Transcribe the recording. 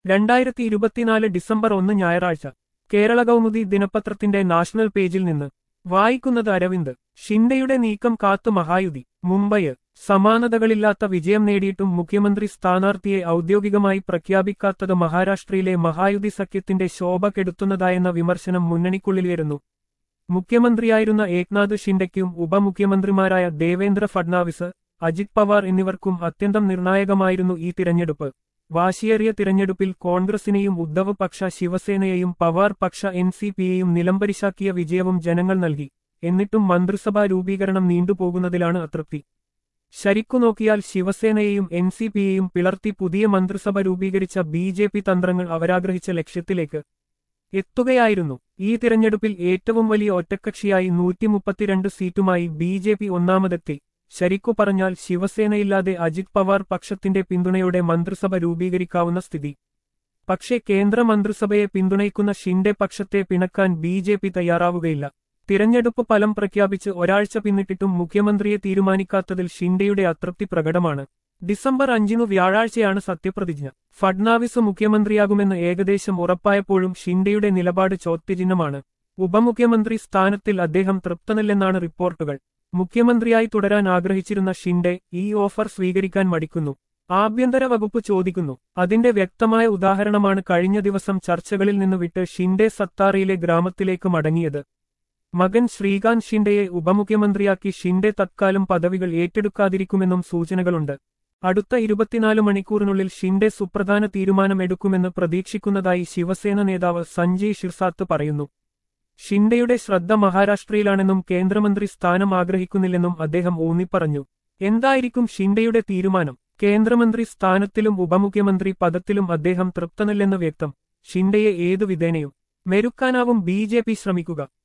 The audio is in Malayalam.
രണ്ടായിരത്തി ഇരുപത്തിനാല് ഡിസംബർ ഒന്ന് ഞായറാഴ്ച കേരള കൗമുദി ദിനപത്രത്തിന്റെ നാഷണൽ പേജിൽ നിന്ന് വായിക്കുന്നത് അരവിന്ദ് ഷിൻഡെയുടെ നീക്കം കാത്തു മഹായുതി മുംബൈ സമാനതകളില്ലാത്ത വിജയം നേടിയിട്ടും മുഖ്യമന്ത്രി സ്ഥാനാർത്ഥിയെ ഔദ്യോഗികമായി പ്രഖ്യാപിക്കാത്തത് മഹാരാഷ്ട്രയിലെ മഹായുതി സഖ്യത്തിന്റെ ശോഭ കെടുത്തുന്നതായെന്ന വിമർശനം മുന്നണിക്കുള്ളിലുയരുന്നു മുഖ്യമന്ത്രിയായിരുന്ന ഏക്നാഥ് ഷിൻഡെക്കും ഉപമുഖ്യമന്ത്രിമാരായ ദേവേന്ദ്ര ഫഡ്നാവിസ് അജിത് പവാർ എന്നിവർക്കും അത്യന്തം നിർണായകമായിരുന്നു ഈ തിരഞ്ഞെടുപ്പ് വാശിയേറിയ തിരഞ്ഞെടുപ്പിൽ കോൺഗ്രസിനെയും ഉദ്ധവ് പക്ഷ ശിവസേനയെയും പവാർ പക്ഷ എൻ സി പിയെയും നിലംപരിശാക്കിയ വിജയവും ജനങ്ങൾ നൽകി എന്നിട്ടും മന്ത്രിസഭാ രൂപീകരണം നീണ്ടുപോകുന്നതിലാണ് അതൃപ്തി ശരിക്കു നോക്കിയാൽ ശിവസേനയെയും എൻ സി പിയെയും പിളർത്തി പുതിയ മന്ത്രിസഭ രൂപീകരിച്ച ബി ജെ പി തന്ത്രങ്ങൾ അവരാഗ്രഹിച്ച ലക്ഷ്യത്തിലേക്ക് എത്തുകയായിരുന്നു ഈ തിരഞ്ഞെടുപ്പിൽ ഏറ്റവും വലിയ ഒറ്റക്കക്ഷിയായി നൂറ്റിമുപ്പത്തിരണ്ട് സീറ്റുമായി ബി ജെ പി ഒന്നാമതെത്തി ശരിക്കു പറഞ്ഞാൽ ശിവസേനയില്ലാതെ അജിത് പവാർ പക്ഷത്തിന്റെ പിന്തുണയോടെ മന്ത്രിസഭ രൂപീകരിക്കാവുന്ന സ്ഥിതി പക്ഷേ കേന്ദ്ര മന്ത്രിസഭയെ പിന്തുണയ്ക്കുന്ന ഷിൻഡെ പക്ഷത്തെ പിണക്കാൻ ബി ജെ പി തയ്യാറാവുകയില്ല തിരഞ്ഞെടുപ്പ് ഫലം പ്രഖ്യാപിച്ച് ഒരാഴ്ച പിന്നിട്ടിട്ടും മുഖ്യമന്ത്രിയെ തീരുമാനിക്കാത്തതിൽ ഷിൻഡെയുടെ അതൃപ്തി പ്രകടമാണ് ഡിസംബർ അഞ്ചിനു വ്യാഴാഴ്ചയാണ് സത്യപ്രതിജ്ഞ ഫഡ്നാവിസ് മുഖ്യമന്ത്രിയാകുമെന്ന് ഏകദേശം ഉറപ്പായപ്പോഴും ഷിൻഡെയുടെ നിലപാട് ചോദ്യചിഹ്നമാണ് ഉപമുഖ്യമന്ത്രി സ്ഥാനത്തിൽ അദ്ദേഹം തൃപ്തനല്ലെന്നാണ് റിപ്പോർട്ടുകൾ മുഖ്യമന്ത്രിയായി തുടരാൻ ആഗ്രഹിച്ചിരുന്ന ഷിൻഡെ ഈ ഓഫർ സ്വീകരിക്കാൻ മടിക്കുന്നു ആഭ്യന്തര വകുപ്പ് ചോദിക്കുന്നു അതിന്റെ വ്യക്തമായ ഉദാഹരണമാണ് കഴിഞ്ഞ ദിവസം ചർച്ചകളിൽ നിന്ന് വിട്ട് ഷിൻഡെ സത്താറയിലെ ഗ്രാമത്തിലേക്ക് മടങ്ങിയത് മകൻ ശ്രീകാന്ത് ഷിൻഡെയെ ഉപമുഖ്യമന്ത്രിയാക്കി ഷിൻഡെ തത്കാലം പദവികൾ ഏറ്റെടുക്കാതിരിക്കുമെന്നും സൂചനകളുണ്ട് അടുത്ത ഇരുപത്തിനാല് മണിക്കൂറിനുള്ളിൽ ഷിൻഡെ സുപ്രധാന തീരുമാനമെടുക്കുമെന്ന് പ്രതീക്ഷിക്കുന്നതായി ശിവസേന നേതാവ് സഞ്ജയ് ഷിർസാത്ത് പറയുന്നു ഷിൻഡെയുടെ ശ്രദ്ധ മഹാരാഷ്ട്രയിലാണെന്നും കേന്ദ്രമന്ത്രി സ്ഥാനം ആഗ്രഹിക്കുന്നില്ലെന്നും അദ്ദേഹം ഊന്നിപ്പറഞ്ഞു എന്തായിരിക്കും ഷിൻഡെയുടെ തീരുമാനം കേന്ദ്രമന്ത്രി സ്ഥാനത്തിലും ഉപമുഖ്യമന്ത്രി പദത്തിലും അദ്ദേഹം തൃപ്തനല്ലെന്ന് വ്യക്തം ഷിൻഡെയെ ഏതു വിധേനയും മെരുക്കാനാവും ബി ശ്രമിക്കുക